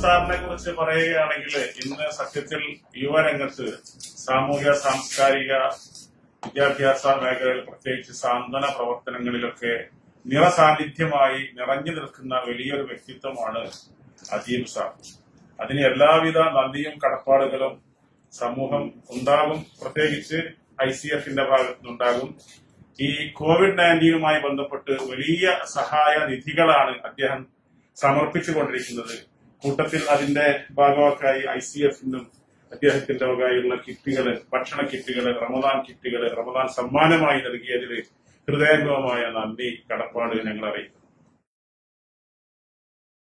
സാറിനെ കുറിച്ച് പറയുകയാണെങ്കിൽ ഇന്ന് സത്യത്തിൽ യുവരംഗത്ത് സാമൂഹ്യ സാംസ്കാരിക വിദ്യാഭ്യാസ മേഖലയിൽ പ്രത്യേകിച്ച് സാന്ത്വന പ്രവർത്തനങ്ങളിലൊക്കെ നിറസാന്നിധ്യമായി നിറഞ്ഞു നിൽക്കുന്ന വലിയൊരു വ്യക്തിത്വമാണ് അജീബ് സാർ അതിന് എല്ലാവിധ നന്ദിയും കടപ്പാടുകളും സമൂഹം ഉണ്ടാകും പ്രത്യേകിച്ച് ഐ സി എഫിന്റെ ഭാഗത്തുനിന്നുണ്ടാകും ഈ കോവിഡ് നയൻറ്റീനുമായി ബന്ധപ്പെട്ട് വലിയ സഹായ നിധികളാണ് അദ്ദേഹം സമർപ്പിച്ചുകൊണ്ടിരിക്കുന്നത് കൂട്ടത്തിൽ അതിന്റെ ഭാഗമാക്കായി ഐ സി എഫിനും അദ്ദേഹത്തിന്റെ വകയുള്ള കിറ്റുകള് ഭക്ഷണ കിറ്റുകള് റമദാൻ കിറ്റുകള് റമദാൻ സമ്മാനമായി നൽകിയതിൽ ഹൃദയംഗമമായ നന്ദി കടപ്പാട് ഞങ്ങൾ അറിയിക്കുന്നു